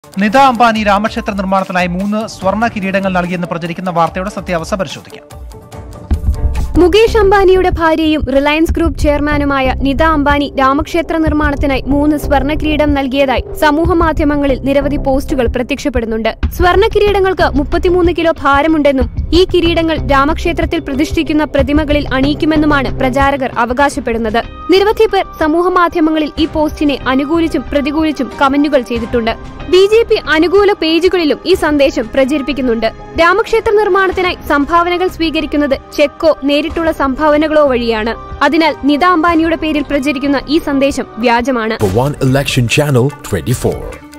നിത അംബാനി രാമക്ഷേത്ര നിർമ്മാണത്തിനായി മൂന്ന് സ്വർണ്ണ കിരീടങ്ങൾ നൽകിയെന്ന് പ്രചരിക്കുന്ന വാർത്തയുടെ സത്യാവസ്ഥ പരിശോധിക്കാം മുകേഷ് അംബാനിയുടെ ഭാര്യയും റിലയൻസ് ഗ്രൂപ്പ് ചെയർമാനുമായ നിത അംബാനി രാമക്ഷേത്ര നിർമ്മാണത്തിനായി മൂന്ന് സ്വർണ്ണ കിരീടം നൽകിയതായി സമൂഹ മാധ്യമങ്ങളിൽ നിരവധി പോസ്റ്റുകൾ പ്രത്യക്ഷപ്പെടുന്നുണ്ട് സ്വർണ്ണ കിരീടങ്ങൾക്ക് മുപ്പത്തിമൂന്ന് കിലോ ഭാരമുണ്ടെന്നും ഈ കിരീടങ്ങൾ രാമക്ഷേത്രത്തിൽ പ്രതിഷ്ഠിക്കുന്ന പ്രതിമകളിൽ അണിയിക്കുമെന്നുമാണ് പ്രചാരകർ അവകാശപ്പെടുന്നത് നിരവധി പേർ സമൂഹ മാധ്യമങ്ങളിൽ ഈ പോസ്റ്റിനെ അനുകൂലിച്ചും പ്രതികൂലിച്ചും കമന്റുകൾ ചെയ്തിട്ടുണ്ട് ബി ജെ പി അനുകൂല പേജുകളിലും ഈ സന്ദേശം പ്രചരിപ്പിക്കുന്നുണ്ട് രാമക്ഷേത്ര നിർമ്മാണത്തിനായി സംഭാവനകൾ സ്വീകരിക്കുന്നത് ചെക്കോ നേരിട്ടുള്ള സംഭാവനകളോ വഴിയാണ് അതിനാൽ നിത അംബാനിയുടെ പേരിൽ പ്രചരിക്കുന്ന ഈ സന്ദേശം വ്യാജമാണ് for One Election Channel 24.